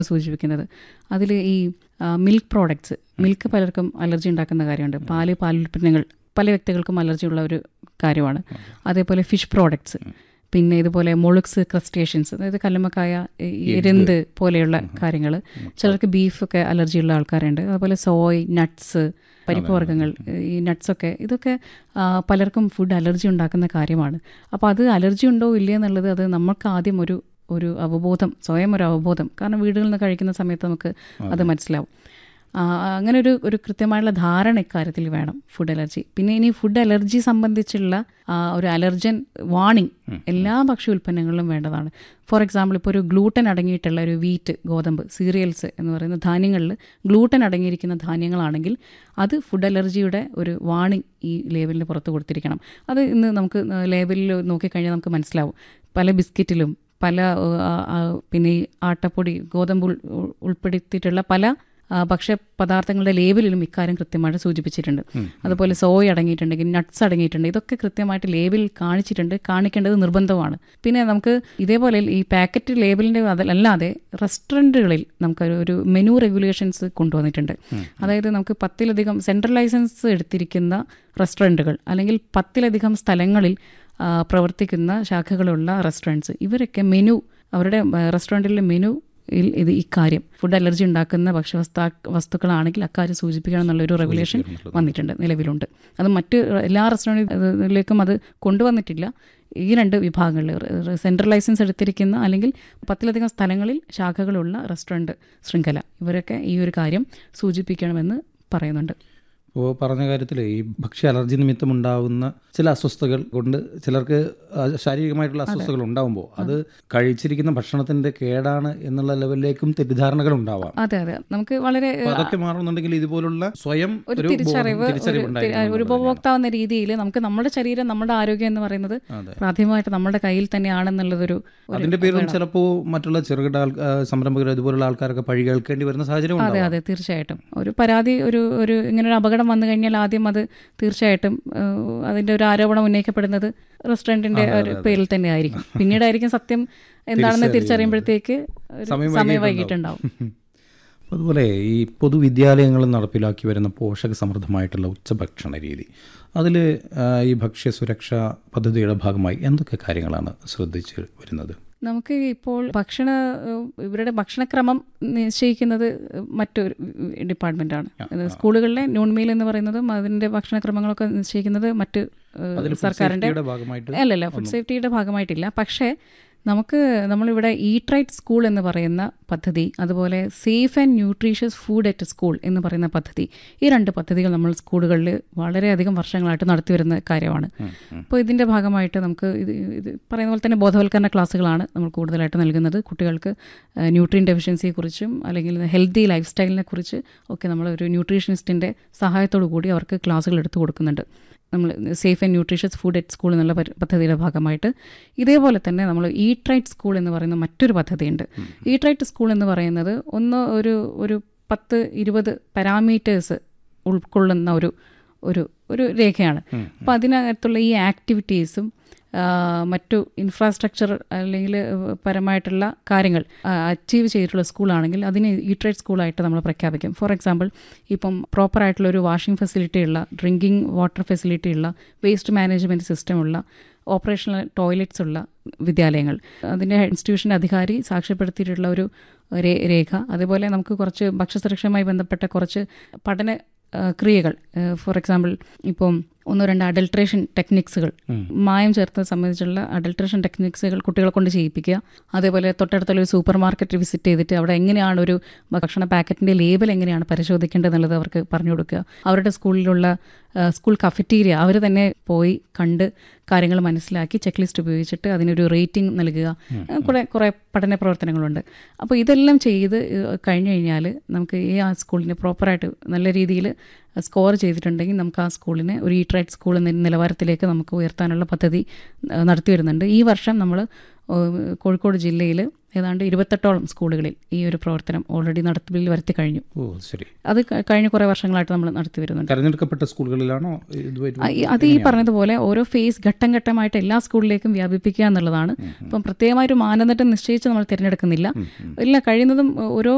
സൂചിപ്പിക്കുന്നത് അതിൽ ഈ മിൽക്ക് പ്രോഡക്ട്സ് മിൽക്ക് പലർക്കും അലർജി ഉണ്ടാക്കുന്ന കാര്യമുണ്ട് പാല് പാലുൽപ്പന്നങ്ങൾ പല വ്യക്തികൾക്കും അലർജി ഉള്ള ഒരു കാര്യമാണ് അതേപോലെ ഫിഷ് പ്രോഡക്ട്സ് പിന്നെ ഇതുപോലെ മൊളുക്സ് ക്രസ്റ്റേഷ്യൻസ് അതായത് കല്ലുമ്മക്കായ ഈ എരുന്ത് പോലെയുള്ള കാര്യങ്ങൾ ചിലർക്ക് ബീഫൊക്കെ അലർജി ഉള്ള ആൾക്കാരുണ്ട് അതുപോലെ സോയ് നട്ട്സ് പരിപ്പ് വർഗ്ഗങ്ങൾ ഈ നട്ട്സൊക്കെ ഇതൊക്കെ ആ, പലർക്കും ഫുഡ് അലർജി ഉണ്ടാക്കുന്ന കാര്യമാണ് അപ്പോൾ അത് അലർജി ഉണ്ടോ ഇല്ലേ എന്നുള്ളത് അത് നമുക്ക് ആദ്യം ഒരു ഒരു അവബോധം സ്വയം ഒരു അവബോധം കാരണം വീടുകളിൽ നിന്ന് കഴിക്കുന്ന സമയത്ത് നമുക്ക് അത് മനസ്സിലാവും ആ, അങ്ങനെ ഒരു ഒരു കൃത്യമായുള്ള ധാരണ ഇക്കാര്യത്തിൽ വേണം ഫുഡ് അലർജി പിന്നെ ഇനി ഫുഡ് അലർജി സംബന്ധിച്ചുള്ള ആ, ഒരു അലർജൻ വാണിംഗ് എല്ലാ ഭക്ഷ്യ ഉൽപ്പന്നങ്ങളിലും വേണ്ടതാണ് ഫോർ എക്സാമ്പിൾ ഇപ്പോൾ ഒരു ഗ്ലൂട്ടൻ അടങ്ങിയിട്ടുള്ള ഒരു വീറ്റ് ഗോതമ്പ് സീരിയൽസ് എന്ന് പറയുന്ന ധാന്യങ്ങളിൽ ഗ്ലൂട്ടൻ അടങ്ങിയിരിക്കുന്ന ധാന്യങ്ങളാണെങ്കിൽ അത് ഫുഡ് അലർജിയുടെ ഒരു വാണിംഗ് ഈ ലേബലിന് പുറത്ത് കൊടുത്തിരിക്കണം അത് ഇന്ന് നമുക്ക് ലേബലിൽ നോക്കിക്കഴിഞ്ഞാൽ നമുക്ക് മനസ്സിലാവും പല ബിസ്ക്കറ്റിലും പല ആ, ആ, പിന്നെ ഈ ആട്ടപ്പൊടി ഗോതമ്പ് ഉൾ- ഉൾ- ഉൾപ്പെടുത്തിയിട്ടുള്ള പല ആ, ഭക്ഷ്യപദാർത്ഥങ്ങളുടെ ലേബലിലും ഇക്കാര്യം കൃത്യമായിട്ട് സൂചിപ്പിച്ചിട്ടുണ്ട് അതുപോലെ സോയ അടങ്ങിയിട്ടുണ്ടെങ്കിൽ നട്ട്സ് അടങ്ങിയിട്ടുണ്ട് ഇതൊക്കെ കൃത്യമായിട്ട് ലേബിൽ കാണിച്ചിട്ടുണ്ട് കാണിക്കേണ്ടത് നിർബന്ധമാണ് പിന്നെ നമുക്ക് ഇതേപോലെ ഈ പാക്കറ്റ് ലേബലിൻ്റെ അതല്ലാതെ റെസ്റ്റോറൻറ്റുകളിൽ നമുക്ക് ഒരു മെനു റെഗുലേഷൻസ് കൊണ്ടുവന്നിട്ടുണ്ട് അതായത് നമുക്ക് പത്തിലധികം സെൻട്രൽ ലൈസൻസ് എടുത്തിരിക്കുന്ന റെസ്റ്റോറൻറ്റുകൾ അല്ലെങ്കിൽ പത്തിലധികം സ്ഥലങ്ങളിൽ ആ, പ്രവർത്തിക്കുന്ന ശാഖകളുള്ള റെസ്റ്റോറൻറ്റ്സ് ഇവരൊക്കെ മെനു അവരുടെ റെസ്റ്റോറൻറ്റിലെ മെനു ിൽ ഇത് ഇക്കാര്യം ഫുഡ് അലർജി ഉണ്ടാക്കുന്ന ഭക്ഷ്യവസ്തു വസ്തുക്കളാണെങ്കിൽ അക്കാര്യം സൂചിപ്പിക്കണം എന്നുള്ളൊരു റെഗുലേഷൻ വന്നിട്ടുണ്ട് നിലവിലുണ്ട് അത് മറ്റ് എല്ലാ റെസ്റ്റോറൻറ്റിലേക്കും അത് കൊണ്ടുവന്നിട്ടില്ല ഈ രണ്ട് വിഭാഗങ്ങളിൽ സെൻട്രൽ ലൈസൻസ് എടുത്തിരിക്കുന്ന അല്ലെങ്കിൽ പത്തിലധികം സ്ഥലങ്ങളിൽ ശാഖകളുള്ള റെസ്റ്റോറൻറ്റ് ശൃംഖല ഇവരൊക്കെ ഈ ഒരു കാര്യം സൂചിപ്പിക്കണമെന്ന് പറയുന്നുണ്ട് ഇപ്പോൾ പറഞ്ഞ കാര്യത്തിൽ ഈ ഭക്ഷ്യ അലർജി നിമിത്തം ഉണ്ടാകുന്ന ചില അസ്വസ്ഥതകൾ കൊണ്ട് ചിലർക്ക് ആ, ശാരീരികമായിട്ടുള്ള അസ്വസ്ഥതകൾ ഉണ്ടാകുമ്പോൾ അത് കഴിച്ചിരിക്കുന്ന ഭക്ഷണത്തിന്റെ കേടാണ് എന്നുള്ള ലെവലിലേക്കും തെറ്റിദ്ധാരണകൾ ഉണ്ടാവാം അതെ അതെ നമുക്ക് വളരെ അപ്പോൾ അതൊക്കെ മാറുന്നുണ്ടെങ്കിൽ ഇതുപോലുള്ള സ്വയം ഒരു ഒരു ബോധം, തിരിച്ചറിവ് ഒരു തിരിച്ചറിവ് തി- ഉണ്ടായിരിക്കണം ഒരു എന്നുള്ളത് ഉപഭോക്താവ് എന്ന രീതിയിൽ നമുക്ക് നമ്മുടെ ശരീരം നമ്മുടെ ആരോഗ്യം എന്ന് പറയുന്നത് അതെ. പ്രാഥമികമായിട്ട് നമ്മുടെ കയ്യിൽ തന്നെയാണെന്നുള്ളതൊരു ഒരു- അതിന്റെ പേരിലും ചിലപ്പോൾ മറ്റുള്ള ചെറുകിട ആൾ ആ, സംരംഭകർ ഇതുപോലുള്ള ആൾക്കാരൊക്കെ പഴി കേൾക്കേണ്ടി വരുന്ന സാഹചര്യം അതെ ഉണ്ടാവും അതെ തീർച്ചയായിട്ടും ഒരു പരാതി ഒരു ഒരു ഇങ്ങനെ ഒരു അപകടം വന്നു കഴിഞ്ഞാൽ ആദ്യം അത് തീർച്ചയായിട്ടും ഏഹ്, അതിന്റെ ഒരു ആരോപണം ഉന്നയിക്കപ്പെടുന്നത് റെസ്റ്റോറൻറ്റിന്റെ ഒരു പേരിൽ തന്നെ ആയിരിക്കും പിന്നീടായിരിക്കും സത്യം എന്താണെന്ന് തിരിച്ചറിയുമ്പോഴത്തേക്ക് ഒരു സമയം സമയം വൈകിട്ടുണ്ടാവും അപ്പോൾ അതുപോലെ ഈ പൊതുവിദ്യാലയങ്ങളിൽ നടപ്പിലാക്കി വരുന്ന പോഷക സമൃദ്ധമായിട്ടുള്ള ഉച്ചഭക്ഷണ രീതി അതിൽ ഈ ഭക്ഷ്യ സുരക്ഷാ പദ്ധതിയുടെ ഭാഗമായി എന്തൊക്കെ കാര്യങ്ങളാണ് ശ്രദ്ധിച്ച് വരുന്നത് നമുക്ക് ഇപ്പോൾ ഭക്ഷണ ഏഹ്, ഇവരുടെ ഭക്ഷണക്രമം നിശ്ചയിക്കുന്നത് മറ്റൊരു ഡിപ്പാർട്ട്മെൻറ്റാണ് സ്കൂളുകളിലെ നോൺ മീൽ എന്ന് പറയുന്നതും അതിൻ്റെ ഭക്ഷണക്രമങ്ങളൊക്കെ നിശ്ചയിക്കുന്നത് മറ്റ് ഏഹ്, അതിൽ food സർക്കാരിൻ്റെ safety യുടെ ഭാഗമായിട്ട് അല്ലല്ല ഫുഡ് സേഫ്റ്റിയുടെ ഭാഗമായിട്ടില്ല പക്ഷേ നമുക്ക് നമ്മളിവിടെ ഈറ്റ് റൈറ്റ് സ്കൂൾ എന്ന് പറയുന്ന പദ്ധതി അതുപോലെ safe and nutritious food at school എന്ന് പറയുന്ന പദ്ധതി ഈ രണ്ട് പദ്ധതികൾ നമ്മൾ സ്കൂളുകളിൽ വളരെയധികം വർഷങ്ങളായിട്ട് നടത്തി വരുന്ന കാര്യമാണ് അപ്പോൾ ഇതിൻ്റെ ഭാഗമായിട്ട് നമുക്ക് ഇത് ഇത് പറയുന്ന പോലെ തന്നെ ബോധവൽക്കരണ ക്ലാസ്സുകളാണ് നമ്മൾ കൂടുതലായിട്ട് നൽകുന്നത് കുട്ടികൾക്ക് ന്യൂട്രീൻ ഡെഫിഷ്യൻസിയെക്കുറിച്ചും അല്ലെങ്കിൽ ഹെൽത്തി ലൈഫ് സ്റ്റൈലിനെ കുറിച്ച് ഒക്കെ നമ്മൾ ഒരു ന്യൂട്രീഷനിസ്റ്റിൻ്റെ സഹായത്തോടു കൂടി അവർക്ക് ക്ലാസ്സുകൾ എടുത്തു കൊടുക്കുന്നുണ്ട് നമ്മൾ safe and nutritious food at school എന്നുള്ള പരി- പദ്ധതിയുടെ ഭാഗമായിട്ട് ഇതേപോലെ തന്നെ നമ്മൾ ഈറ്റ് റൈറ്റ് സ്കൂൾ എന്ന് പറയുന്ന മറ്റൊരു പദ്ധതിയുണ്ട് ഈറ്റ് റൈറ്റ് സ്കൂൾ എന്ന് പറയുന്നത് ഒന്ന് ഒരു ഒരു പത്ത് ഇരുപത് പാരാമീറ്റേഴ്സ് ഉൾക്കൊള്ളുന്ന ഒരു ഒരു ഒരു രേഖയാണ് അപ്പോൾ അതിനകത്തുള്ള ഈ ആക്ടിവിറ്റീസും ആ, മറ്റു ഇൻഫ്രാസ്ട്രക്ചർ അല്ലെങ്കിൽ ഏഹ്, പരമായിട്ടുള്ള കാര്യങ്ങൾ അച്ചീവ് ചെയ്തിട്ടുള്ള സ്കൂളാണെങ്കിൽ അതിനെ ഈട്രേറ്റ് സ്കൂളായിട്ട് നമ്മൾ പ്രഖ്യാപിക്കും ഫോർ എക്സാമ്പിൾ ഇപ്പം പ്രോപ്പറായിട്ടുള്ള ഒരു വാഷിംഗ് ഫെസിലിറ്റി ഉള്ള ഡ്രിങ്കിങ് വാട്ടർ ഫെസിലിറ്റി ഉള്ള വേസ്റ്റ് മാനേജ്മെൻറ്റ് സിസ്റ്റം ഉള്ള ഓപ്പറേഷണൽ ടോയ്ലറ്റ്സ് ഉള്ള വിദ്യാലയങ്ങൾ അതിൻ്റെ ഇൻസ്റ്റിറ്റ്യൂഷൻ്റെ അധികാരി സാക്ഷ്യപ്പെടുത്തിയിട്ടുള്ള ഒരു രേ- രേഖ അതുപോലെ നമുക്ക് കുറച്ച് ഭക്ഷ്യസുരക്ഷയുമായി ബന്ധപ്പെട്ട കുറച്ച് പഠന ആ, ക്രിയകൾ ഫോർ എക്സാമ്പിൾ ഇപ്പം ഒന്നോ രണ്ട് അഡൾട്രേഷൻ ടെക്നിക്സുകൾ മായം ചേർത്തത് സംബന്ധിച്ചുള്ള അഡൾട്രേഷൻ ടെക്നിക്സുകൾ കുട്ടികളെ കൊണ്ട് ചെയ്യിപ്പിക്കുക അതേപോലെ തൊട്ടടുത്തുള്ള ഒരു സൂപ്പർ മാർക്കറ്റ് വിസിറ്റ് ചെയ്തിട്ട് അവിടെ എങ്ങനെയാണ് ഒരു ഭക്ഷണ പാക്കറ്റിൻ്റെ ലേബൽ എങ്ങനെയാണ് പരിശോധിക്കേണ്ടത് എന്നുള്ളത് അവർക്ക് പറഞ്ഞു കൊടുക്കുക അവരുടെ സ്കൂളിലുള്ള ആ, സ്കൂൾ കഫറ്റീരിയ അവർ തന്നെ പോയി കണ്ട് കാര്യങ്ങൾ മനസ്സിലാക്കി ചെക്ക് ലിസ്റ്റ് ഉപയോഗിച്ചിട്ട് അതിനൊരു റേറ്റിംഗ് നൽകുക കുറേ കുറേ പഠന പ്രവർത്തനങ്ങളുണ്ട് അപ്പോൾ ഇതെല്ലാം ചെയ്ത് ഏഹ്, കഴിഞ്ഞു കഴിഞ്ഞാൽ നമുക്ക് ഈ ആ സ്കൂളിനെ പ്രോപ്പറായിട്ട് നല്ല രീതിയിൽ സ്കോർ ചെയ്തിട്ടുണ്ടെങ്കിൽ നമുക്ക് ആ സ്കൂളിനെ ഒരു ഈ ട്രൈറ്റ് സ്കൂൾ എന്ന നിലവാരത്തിലേക്ക് നമുക്ക് ഉയർത്താനുള്ള പദ്ധതി ഏഹ്, നടത്തി വരുന്നുണ്ട് ഈ വർഷം നമ്മൾ കോഴിക്കോട് ജില്ലയിൽ ഏതാണ്ട് ഇരുപത്തെട്ടോളം സ്കൂളുകളിൽ ഈ ഒരു പ്രവർത്തനം ഓൾറെഡി നടപ്പിൽ വരുത്തി കഴിഞ്ഞു ഓ ശരി അത് ക- കഴിഞ്ഞ കുറേ വർഷങ്ങളായിട്ട് നമ്മൾ നടത്തി വരുന്നുണ്ട് തെരഞ്ഞെടുക്കപ്പെട്ട സ്കൂളുകളിലാണോ ഇതുമായിട്ട് ആ, ഈ- അത് ഈ പറഞ്ഞതുപോലെ ഓരോ ഫേസ് ഘട്ടം ഘട്ടമായിട്ട് എല്ലാ സ്കൂളിലേക്കും വ്യാപിപ്പിക്കുക എന്നുള്ളതാണ് ഇപ്പം പ്രത്യേകമായ ഒരു മാനദണ്ഡം നിശ്ചയിച്ച് നമ്മൾ തിരഞ്ഞെടുക്കുന്നില്ല ഇല്ല കഴിയുന്നതും ഓരോ